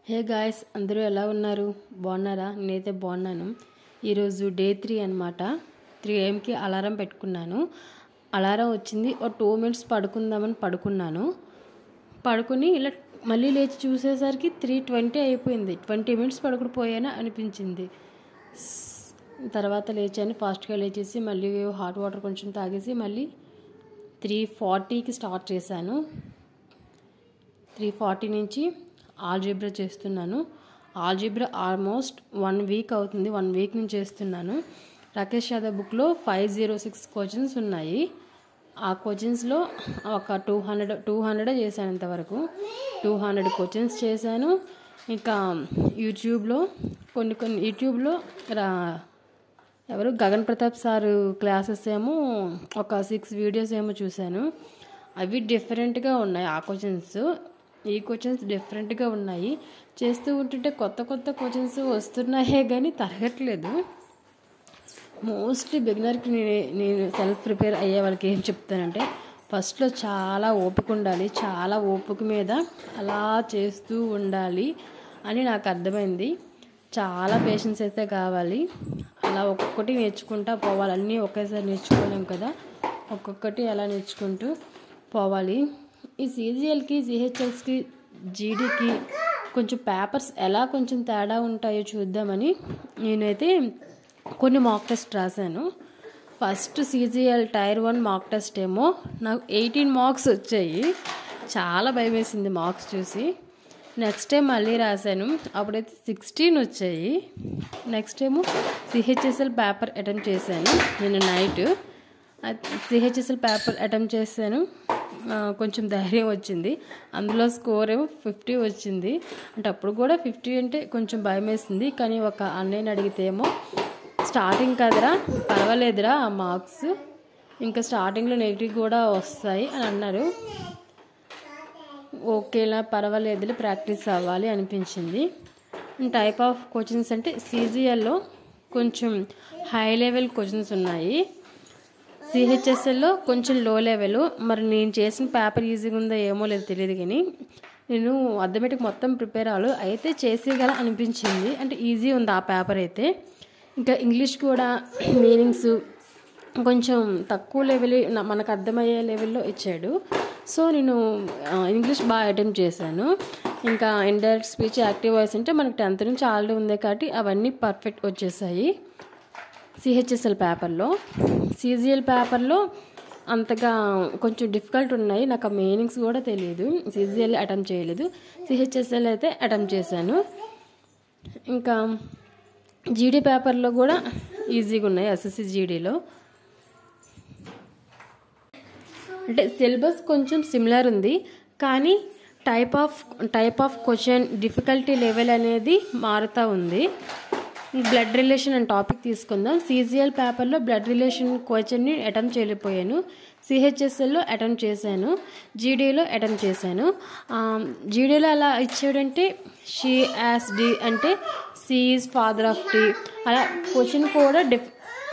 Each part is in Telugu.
హే గాయస్ అందరూ ఎలా ఉన్నారు బాగున్నారా నేనైతే బాగున్నాను ఈరోజు డే త్రీ అనమాట త్రీ ఏఎంకి అలారం పెట్టుకున్నాను అలారం వచ్చింది ఒక టూ మినిట్స్ పడుకుందామని పడుకున్నాను పడుకుని ఇలా మళ్ళీ లేచి చూసేసరికి త్రీ ట్వంటీ అయిపోయింది ట్వంటీ మినిట్స్ పడుకుని పోయానా అనిపించింది స్- తర్వాత లేచాను ఫాస్ట్గా లేచేసి మళ్ళీ హాట్ వాటర్ కొంచెం తాగేసి మళ్ళీ త్రీ ఫార్టీకి స్టార్ట్ చేశాను త్రీ ఫార్టీ నుంచి ఆల్జీబ్రా చేస్తున్నాను ఆల్జీబ్రా ఆల్మోస్ట్ వన్ వీక్ అవుతుంది వన్ వీక్ నుంచి చేస్తున్నాను రాకేష్ యాదవ్ బుక్లో ఫైవ్ జీరో సిక్స్ క్వశ్చన్స్ ఉన్నాయి ఆ క్వశ్చన్స్లో ఒక టూ హండ్రెడ్ టూ హండ్రెడ్ చేశాను ఇంతవరకు టూ హండ్రెడ్ క్వశ్చన్స్ చేశాను ఇంకా యూట్యూబ్లో కొన్ని కొన్ని యూట్యూబ్లో రా ఎవరు గగన్ ప్రతాప్ సార్ క్లాసెస్ ఏమో ఒక సిక్స్ వీడియోస్ ఏమో చూశాను అవి డిఫరెంట్గా ఉన్నాయి ఆ క్వశ్చన్స్ ఈ క్వశ్చన్స్ డిఫరెంట్గా ఉన్నాయి చేస్తూ ఉంటుంటే కొత్త కొత్త క్వశ్చన్స్ వస్తున్నాయే కానీ తరగట్లేదు మోస్ట్లీ బిగినర్కి నేను నేను సెల్ఫ్ ప్రిపేర్ అయ్యే వాళ్ళకి ఏం చెప్తానంటే ఫస్ట్లో చాలా ఓపిక ఉండాలి చాలా ఓపిక మీద అలా చేస్తూ ఉండాలి అని నాకు అర్థమైంది చాలా పేషెన్స్ అయితే కావాలి అలా ఒక్కొక్కటి నేర్చుకుంటా పోవాలి అన్నీ ఒకేసారి నేర్చుకోలేం కదా ఒక్కొక్కటి అలా నేర్చుకుంటూ పోవాలి ఈ సీజీఎల్కి సిహెచ్ఎల్స్కి జీడీకి కొంచెం పేపర్స్ ఎలా కొంచెం తేడా ఉంటాయో చూద్దామని నేనైతే కొన్ని మాక్ టెస్ట్ రాశాను first CGL tier one mock test ఏమో నాకు ఎయిటీన్ మార్క్స్ వచ్చాయి చాలా భయం వేసింది మార్క్స్ చూసి నెక్స్ట్ టైం మళ్ళీ రాశాను అప్పుడైతే సిక్స్టీన్ వచ్చాయి నెక్స్ట్ ఏమో సిహెచ్ఎస్ఎల్ పేపర్ అటెంప్ట్ చేశాను నేను నైట్ సిహెచ్ఎస్ఎల్ పేపర్ అటెంప్ట్ చేశాను ఆ, కొంచెం ధైర్యం వచ్చింది అందులో స్కోర్ ఏమో ఫిఫ్టీ వచ్చింది అంటే అప్పుడు కూడా ఫిఫ్టీ అంటే కొంచెం భయం వేసింది కానీ ఒక అన్నయ్యని అడిగితే ఏమో స్టార్టింగ్ కదరా పర్వాలేదురా ఆ మార్క్స్ ఇంకా స్టార్టింగ్లో నెగిటివ్ కూడా వస్తాయి అని అన్నారు ఓకేలా పర్వాలేదులే ప్రాక్టీస్ అవ్వాలి అనిపించింది టైప్ ఆఫ్ క్వశ్చన్స్ అంటే సీజీఎల్లో కొంచెం హై లెవెల్ క్వశ్చన్స్ ఉన్నాయి సిహెచ్ఎస్ఎల్లో కొంచెం లో లెవెల్ మరి నేను చేసిన పేపర్ ఈజీగా ఉందో ఏమో లేదో తెలియదు కానీ నేను అర్థమెటిక్ మొత్తం ప్రిపేర్ అవ్వాలి అయితే చేసేయగల అనిపించింది అంటే ఈజీ ఉంది ఆ పేపర్ అయితే ఇంకా ఇంగ్లీష్ కూడా మీనింగ్స్ కొంచెం తక్కువ లెవెల్ నా- మనకు అర్థమయ్యే లెవెల్లో ఇచ్చాడు సో నేను ఆ, ఇంగ్లీష్ బాగా అటెంప్ట్ చేశాను ఇంకా ఇండైరెక్ట్ స్పీచ్ యాక్టివ్ వాయిస్ అంటే మనకి టెన్త్ నుంచి ఆల్రెడీ ఉంది కాబట్టి అవన్నీ పర్ఫెక్ట్ వచ్చేసాయి సిహెచ్ఎస్ఎల్ పేపర్లో సీజీఎల్ పేపర్లో అంతగా కొంచెం డిఫికల్ట్ ఉన్నాయి నాకు ఆ మీనింగ్స్ కూడా తెలియదు సీజీఎల్ అటెంప్ట్ చేయలేదు సిహెచ్ఎస్ఎల్ అయితే అటెంప్ట్ చేశాను ఇంకా జీడీ పేపర్లో కూడా ఈజీగా ఉన్నాయి ఎస్ఎస్సి జీడీలో అంటే సిలబస్ కొంచెం సిమిలర్ ఉంది కానీ type of type of question difficulty level అనేది మారుతూ ఉంది బ్లడ్ రిలేషన్ అనే టాపిక్ తీసుకుందాం సీజీఎల్ పేపర్లో బ్లడ్ రిలేషన్ క్వశ్చన్ని అటెంప్ట్ చేయలేకపోయాను సిహెచ్ఎస్ఎల్లో అటెంప్ట్ చేశాను జీడీలో అటెంప్ట్ చేశాను జీడీలో అలా ఇచ్చాడంటే షీ యాస్ డి అంటే C is father of T అలా క్వశ్చన్ కూడా డిఫ్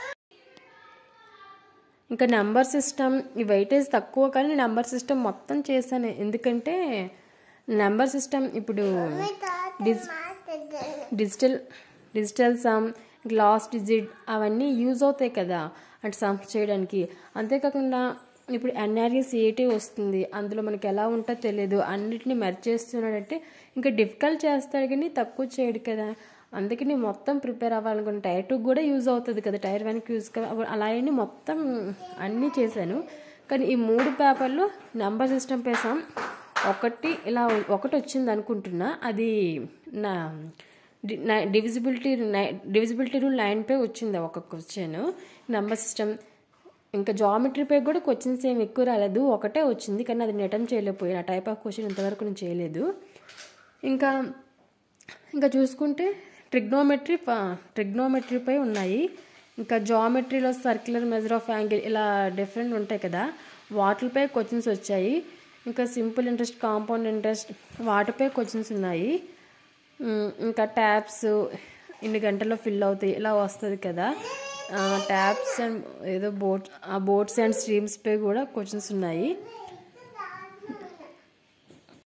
ఇంకా నెంబర్ సిస్టమ్ ఈ వెయిటేజ్ తక్కువ కానీ నెంబర్ సిస్టమ్ మొత్తం చేశాను ఎందుకంటే నెంబర్ సిస్టమ్ ఇప్పుడు డిజ్ digital digital sum last digit అవన్నీ యూజ్ అవుతాయి కదా అంటే సమ్స్ చేయడానికి అంతేకాకుండా ఇప్పుడు ఎన్ఆర్ఈ సిఐటీ వస్తుంది అందులో మనకి ఎలా ఉంటుందో తెలియదు అన్నిటిని మెర్జ్ చేస్తున్నాడంటే ఇంకా డిఫికల్ట్ చేస్తాడు కానీ తక్కువ చేయడు కదా అందుకని మొత్తం ప్రిపేర్ అవ్వాలనుకున్న టైర్ టూ కూడా యూజ్ అవుతుంది కదా టైర్ వన్కి యూజ్ అలా అని మొత్తం అన్నీ చేశాను కానీ ఈ మూడు పేపర్లు నెంబర్ సిస్టమ్ పేసాం ఒకటి ఇలా ఒకటి వచ్చింది అనుకుంటున్నా అది నా డివిజిబిలిటీ డివిజిబిలిటీ రూల్ నైన్పై వచ్చింది ఒక క్వశ్చన్ నెంబర్ సిస్టమ్ ఇంకా జామెట్రీపై కూడా క్వశ్చన్స్ ఏమి ఎక్కువ రాలేదు ఒకటే వచ్చింది కానీ అది నేను అటెంప్ట్ చేయలేకపోయాను ఆ టైప్ ఆఫ్ క్వశ్చన్ ఇంతవరకు నేను చేయలేదు ఇంకా ఇంకా చూసుకుంటే ట్రిగ్నోమెట్రీ ట్రిగ్నోమెట్రీపై ఉన్నాయి ఇంకా జామెట్రీలో సర్క్యులర్ మెజర్ ఆఫ్ యాంగిల్ ఇలా డిఫరెంట్ ఉంటాయి కదా వాటిపై క్వశ్చన్స్ వచ్చాయి ఇంకా సింపుల్ ఇంట్రెస్ట్ కాంపౌండ్ ఇంట్రెస్ట్ వాటిపై క్వశ్చన్స్ ఉన్నాయి ఉమ్, ఇంకా ట్యాబ్స్ ఇన్ని గంటల్లో ఫిల్ అవుతాయి ఇలా వస్తుంది కదా ట్యాబ్స్ అండ్ ఏదో బోట్ ఆ బోట్స్ అండ్ స్ట్రీమ్స్పై కూడా క్వశ్చన్స్ ఉన్నాయి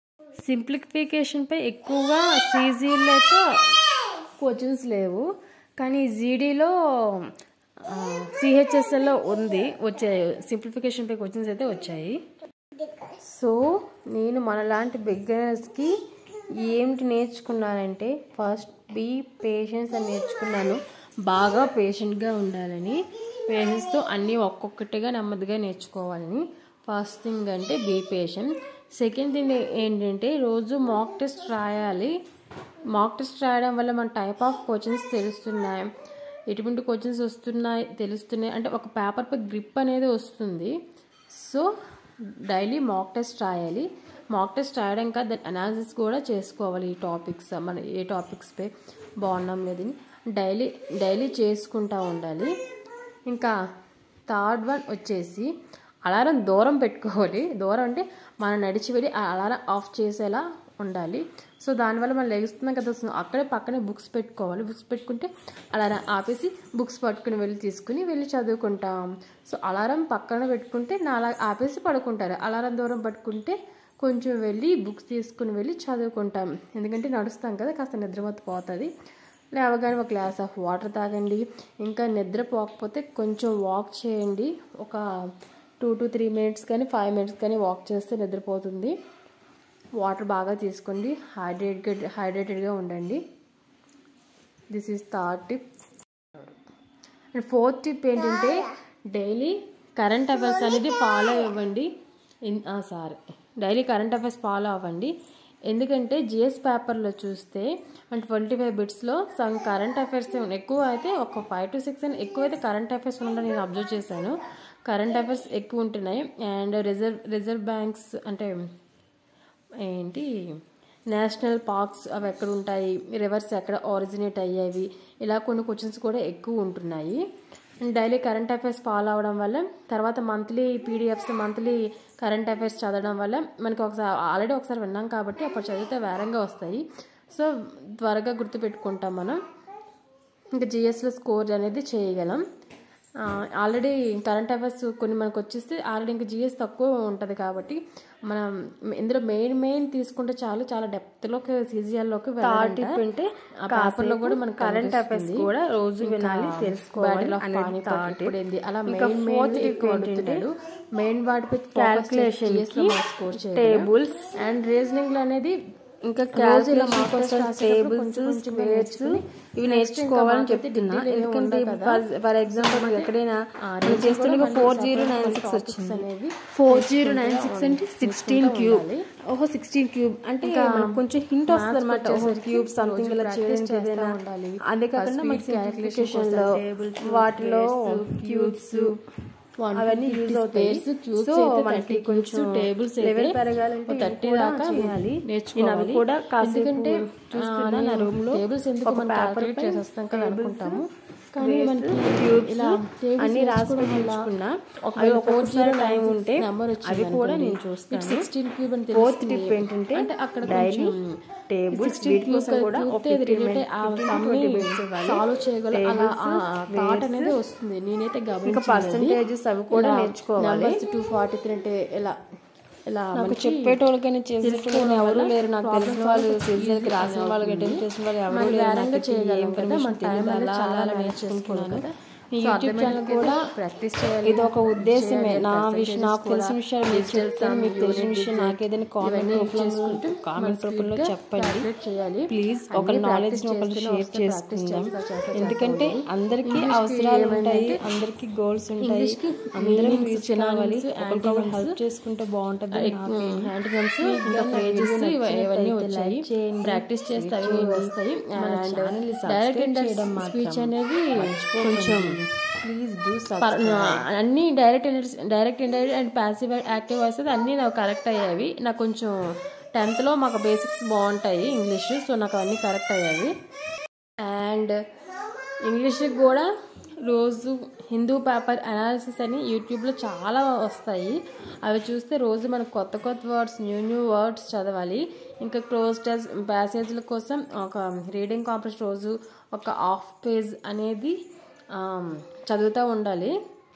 సింప్లిఫికేషన్పై ఎక్కువగా సీజీలో అయితే క్వశ్చన్స్ లేవు కానీ జీడీలో సిహెచ్ఎస్ఎల్లో ఉంది వచ్చాయి సింప్లిఫికేషన్పై క్వశ్చన్స్ అయితే వచ్చాయి సో నేను మనలాంటి బిగ్గనర్స్కి ఏమిటి నేర్చుకున్నానంటే ఫస్ట్ బీ పేషెన్స్ అని నేర్చుకున్నాను బాగా పేషెంట్గా ఉండాలని పేషెన్స్తో అన్నీ ఒక్కొక్కటిగా నెమ్మదిగా నేర్చుకోవాలని ఫస్ట్ థింగ్ అంటే బీ పేషెంట్ సెకండ్ థింగ్ ఏంటంటే రోజు మాక్ టెస్ట్ రాయాలి మాక్ టెస్ట్ రాయడం వల్ల మన టైప్ ఆఫ్ క్వశ్చన్స్ తెలుస్తున్నాయి ఎటువంటి క్వశ్చన్స్ వస్తున్నాయి తెలుస్తున్నాయి అంటే ఒక పేపర్పై గ్రిప్ అనేది వస్తుంది సో డైలీ మాక్ టెస్ట్ రాయాలి మాక్ టెస్ట్ రాయడం దాని అనాలిసిస్ కూడా చేసుకోవాలి ఈ టాపిక్స్ మన ఏ టాపిక్స్పై బాగున్నాం లేదని డైలీ డైలీ చేసుకుంటూ ఉండాలి ఇంకా థర్డ్ వన్ వచ్చేసి అలారం దూరం పెట్టుకోవాలి దూరం అంటే మనం నడిచి వెళ్ళి ఆ అలారం ఆఫ్ చేసేలా ఉండాలి సో దానివల్ల మనం లెగుస్తున్నాం కదా సో అక్కడే పక్కనే బుక్స్ పెట్టుకోవాలి బుక్స్ పెట్టుకుంటే అలారం ఆపేసి బుక్స్ పట్టుకుని వెళ్ళి తీసుకుని వెళ్ళి చదువుకుంటాం సో అలారం పక్కన పెట్టుకుంటే నా అలా ఆపేసి పడుకుంటారు అలారం దూరం పట్టుకుంటే కొంచెం వెళ్ళి బుక్స్ తీసుకుని వెళ్ళి చదువుకుంటాం ఎందుకంటే నడుస్తాం కదా కాస్త నిద్రమత్తు పోతుంది లేవగానే ఒక గ్లాస్ ఆఫ్ వాటర్ తాగండి ఇంకా నిద్ర పోకపోతే కొంచెం వాక్ చేయండి ఒక టూ టు త్రీ మినిట్స్ కానీ ఫైవ్ మినిట్స్ కానీ వాక్ చేస్తే నిద్రపోతుంది వాటర్ బాగా తీసుకోండి హైడ్రేట్గా హైడ్రేటెడ్గా ఉండండి this is third tip and fourth tip ఏంటంటే డైలీ కరెంట్ అఫైర్స్ అనేది ఫాలో అవ్వండి sorry daily current affairs follow అవ్వండి ఎందుకంటే జిఎస్ పేపర్లో చూస్తే అండ్ ట్వంటీ ఫైవ్ బిట్స్లో సమ్ కరెంట్ అఫైర్స్ ఎక్కువ అయితే ఒక ఫైవ్ టు సిక్స్ అని ఎక్కువ అయితే కరెంట్ అఫైర్స్ ఉండడం నేను అబ్జర్వ్ చేశాను కరెంట్ అఫైర్స్ ఎక్కువ ఉంటున్నాయి అండ్ రిజర్వ్ రిజర్వ్ బ్యాంక్స్ అంటే ఏంటి నేషనల్ పార్క్స్ అవి ఎక్కడ ఉంటాయి రివర్స్ ఎక్కడ ఆరిజినేట్ అయ్యేవి ఇలా కొన్ని క్వశ్చన్స్ కూడా ఎక్కువ ఉంటున్నాయి డైలీ కరెంట్ అఫైర్స్ ఫాలో అవడం వల్ల తర్వాత monthly PDFs monthly current affairs చదవడం వల్ల మనకి ఒకసారి ఆల్రెడీ ఒకసారి విన్నాం కాబట్టి అప్పుడు చదివితే వేరంగా వస్తాయి సో త్వరగా గుర్తుపెట్టుకుంటాం మనం ఇంకా జిఎస్లో స్కోర్ అనేది చేయగలం ఆల్రెడీ కరెంట్ అఫైర్స్ కొన్ని మనకు వచ్చేస్తే ఆల్రెడీ ఇంకా జిఎస్ తక్కువ ఉంటుంది కాబట్టి మనం ఇందులో మెయిన్ మెయిన్ తీసుకుంటే చాలు చాలా డెప్త్లోకి సీజీఎల్లోకి అంటే ఆ పేపర్లో కూడా మనకు కరెంట్ అఫైర్స్ కూడా రోజు వినాలి తెలుసుకోవాలి అనేది థాట్ అలా ఇంకా మెయిన్ fourth మెయిన్ tip ఎక్కువ ఏంటంటే అడుగుతున్నాడు మెయిన్ వాటిపై Calculation కి స్కోర్ tables అండ్ రీజనింగ్ అనేది ఇంకా రోజు ఇలా క్యాల్కులేషన్ mark test కోసం రాసేటప్పుడు టేబుల్స్ కొంచెం కొంచెం స్క్వేర్స్ నేర్చుకుని ఇవి next నేర్చుకోవాలని ఇంకా చెప్తున్నా మాకైతే ఎందుకంటే detail ఏమి ఉండదు ఫర్ ఎగ్జాంపుల్ మనకి ఎక్కడైనా ఆ, నేను reason చేస్తుండగా కూడా ఫోర్ మనకి zero nine separate six topics వచ్చింది అనేవి ఫోర్ జీరో నైన్ నేర్చుకుంటూ సిక్స్ అంటే ఉండాలి. సిక్స్టీన్ నేర్చుకుంటూ క్యూబ్ ఉండాలి. ఓహో సిక్స్టీన్ క్యూబ్ అంటే ఇంకా మనకు కొంచెం హింట్ వస్తుంది maths అనమాట ఓహో వచ్చేసరికి క్యూబ్ సంథింగ్ రోజు ఇలా practice చేయడానికి చేస్తూ ఏదైనా ఉండాలి. అంతే ఆ కాకుండా speed మనకి calculation simplification లో కోసం tables, వాటిలో squares, క్యూబ్స్ One అవన్నీ to యూజ్ fifty అవుతాయి squares, cubes సో అయితే మనకి 30 cubes, కొంచెం tables అయితే లెవెల్ పెరగాలంటే ఒక ఇవి 30 కూడా దాకా చేయాలి నేర్చుకోవాలి. నేను అవి కూడా కాసేపు ఎందుకంటే, చూస్తున్నా ఆ, నా రూమ్ లో tables ఎందుకు ఒక మనం పేపర్ calculate చేసేస్తాం కదా అనుకుంటాము. కానీ కానీ మనకి క్యూబ్స్ ఇలా tables అన్ని రాసుకుని నేర్చుకోవడం వల్ల నేర్చుకున్నా ఒకవేళ అవి ఒక్కొక్కసారి టైం ఉంటే నెంబర్ అవి కూడా నేను చూస్తాను సిక్స్టీన్ క్యూబ్ అని ఫోర్త్ తెలుస్తుంది. టిప్ ఏంటంటే అంటే అక్కడ డైలీ కొంచెం టేబుల్స్ 16 వీటి కోసం cube కూడా ఒక cube తో 15 related minutes, ఆ 15 to sum 20 ని minutes ఇవ్వాలి. సాల్వ్ చేయగల అలా Tables, థాట్ weights, అనేది వస్తుంది నేనైతే percentages అవి కూడా నేర్చుకోవాలి. టూ ఫార్టీ త్రీ అంటే ఇలా ఇలా నాకు మనకి చెప్పేటోళ్ళకని చేసేటోళ్ళు తెలుసుకోవడం ఎవరు వల్ల లేరు నాకు problem తెలిసిన వాళ్ళు solve సీజన్కి easy రాసిన వాళ్ళు అవుతుంది. అటెండ్ చేసిన వాళ్ళు ఎవరు మనం లేరు వేరంగా నాకు చేయగలం కదా మన information టైం తెలియదు. అనేది అలా చాలా అలా నేర్చేసుకున్నాను నేర్చుకున్నాను. ఈ సో యూట్యూబ్ ఛానల్ అర్థమైంది కూడా కదా? ప్రాక్టీస్ చేయాలి ఇది ఒక ఉద్దేశమే చేయాలి, నా విషయం percentages నాకు తెలిసిన కూడా, విషయాలు మీకు digital చెప్తాను మీకు sum, తెలిసిన unit విషయం design, నాకేదైనా కామెంట్ ఇవన్నీ రూపంలో చేసుకుంటూ కామెంట్ మనం రూపంలో speed గా చెప్పండి calculate చేయాలి ప్లీజ్ అన్నీ ఒక నాలెడ్జ్ practice ఒకరు చేస్తూనే షేర్ వస్తే practice చేసుకుందాం చేస్తా, చేస్తా, ఎందుకంటే చేస్తా అందరికీ English కి అవసరాలు ఉంటాయి ఏమంటే అందరికీ గోల్స్ ఉంటాయి English కి అందరం meanings, రీచ్ కావాలి synonyms, ఒకరికొకరు antonyms, హెల్ప్ చేసుకుంటే బాగుంటుంది హ్యాండ్గన్స్ ఇంకా ఫ్రేజెస్ ఇవన్నీ వచ్చాయి ప్రాక్టీస్ చేస్తే అవి వస్తాయి అండ్ డైరెక్ట్ స్పీచ్ అనేది కొంచెం ప్లీజ్ డూ పర్- అన్ని direct direct indirect and passive active voice అయితే అన్నీ నాకు కరెక్ట్ అయ్యేవి నాకు కొంచెం టెన్త్లో మాకు బేసిక్స్ బాగుంటాయి ఇంగ్లీష్ సో నాకు అన్నీ కరెక్ట్ అయ్యేవి అండ్ ఇంగ్లీష్కి కూడా రోజు హిందూ పేపర్ అనాలిసిస్ అని యూట్యూబ్లో చాలా వస్తాయి అవి చూస్తే రోజు మనకు కొత్త కొత్త వర్డ్స్ న్యూ న్యూ వర్డ్స్ చదవాలి ఇంకా క్లోజ్ టెస్ట్ ప్యాసేజ్ల కోసం ఒక రీడింగ్ కాంప్లెక్స్ రోజు ఒక హాఫ్ పేజ్ అనేది ఆమ్, చదువుతూ ఉండాలి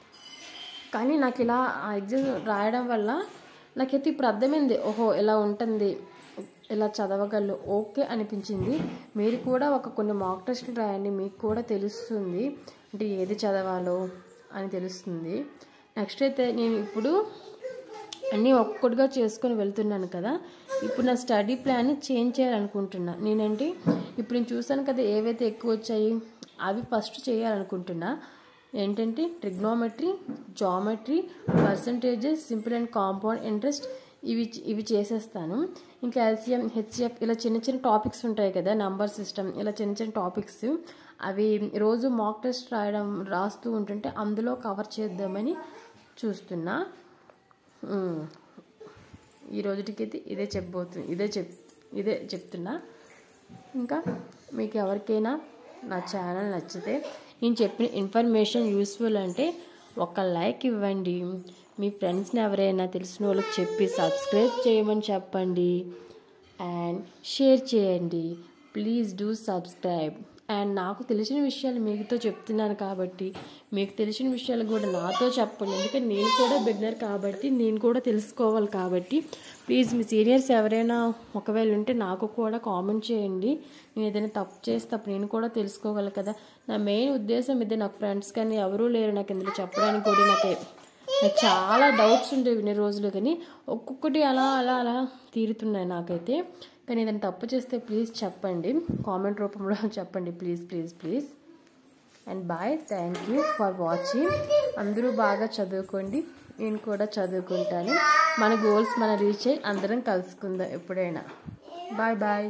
కానీ నాకు ఇలా ఆ ఎగ్జామ్ రాయడం వల్ల నాకైతే ఇప్పుడు అర్థమైంది ఓహో ఇలా ఉంటుంది ఇలా చదవగలరు ఓకే అనిపించింది మీరు కూడా ఒక కొన్ని మాక్ టెస్ట్లు రాయండి మీకు కూడా తెలుస్తుంది అంటే ఏది చదవాలో అని తెలుస్తుంది నెక్స్ట్ అయితే నేను ఇప్పుడు అన్నీ ఒక్కొక్కటిగా చేసుకొని వెళ్తున్నాను కదా ఇప్పుడు నా స్టడీ ప్లాన్ చేంజ్ చేయాలనుకుంటున్నా నేనంటే ఇప్పుడు నేను చూసాను కదా ఏవైతే ఎక్కువ వచ్చాయి అవి ఫస్ట్ చేయాలనుకుంటున్నా ఏంటంటే trigonometry geometry percentages simple and compound interest ఇవి ఇవి చేసేస్తాను ఇంకా ఎల్సిఎం హెచ్సిఎఫ్ ఇలా చిన్న చిన్న టాపిక్స్ ఉంటాయి కదా నంబర్ సిస్టమ్ ఇలా చిన్న చిన్న టాపిక్స్ అవి రోజు మాక్ టెస్ట్ రాయడం రాస్తూ ఉంటుంటే అందులో కవర్ చేద్దామని చూస్తున్నా ఉమ్. ఈ రోజుటికైతే ఇదే చెప్పబోతుంది ఇదే చెప్ ఇదే చెప్తున్నా ఇంకా మీకు ఎవరికైనా నా ఛానల్ నచ్చితే నేను చెప్పిన ఇన్ఫర్మేషన్ యూస్ఫుల్ అంటే ఒక లైక్ ఇవ్వండి మీ ఫ్రెండ్స్ని ఎవరైనా తెలిసిన వాళ్ళకి చెప్పి సబ్స్క్రైబ్ చేయమని చెప్పండి అండ్ షేర్ చేయండి ప్లీజ్ డూ సబ్స్క్రైబ్ అండ్ నాకు తెలిసిన విషయాలు మీతో చెప్తున్నాను కాబట్టి మీకు తెలిసిన విషయాలు కూడా నాతో చెప్పండి ఎందుకంటే నేను కూడా బిగినర్ కాబట్టి నేను కూడా తెలుసుకోవాలి కాబట్టి ప్లీజ్ మీ సీనియర్స్ ఎవరైనా ఒకవేళ ఉంటే నాకు కూడా కామెంట్ చేయండి నేను ఏదైనా తప్పు చేస్తే అప్పుడు నేను కూడా తెలుసుకోగలను కదా నా మెయిన్ ఉద్దేశం ఇదే నాకు ఫ్రెండ్స్ కానీ ఎవరూ లేరు నాకు ఇందులో చెప్పడానికి కూడా నాకు నాకు చాలా డౌట్స్ ఉండేవి ఇన్ని రోజులు కానీ ఒక్కొక్కటి అలా అలా అలా తీరుతున్నాయి నాకైతే కానీ ఏదైనా తప్పు చేస్తే ప్లీజ్ చెప్పండి కామెంట్ రూపంలో చెప్పండి please please please and bye thank you for watching అందరూ బాగా చదువుకోండి నేను కూడా చదువుకుంటాను మన గోల్స్ మన రీచ్ అయ్యి అందరం కలుసుకుందాం ఎప్పుడైనా bye bye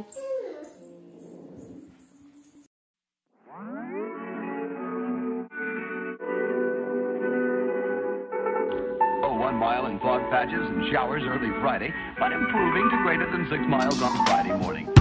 Oh, one mile in fog patches and showers early Friday, but improving to greater than six miles on Friday morning.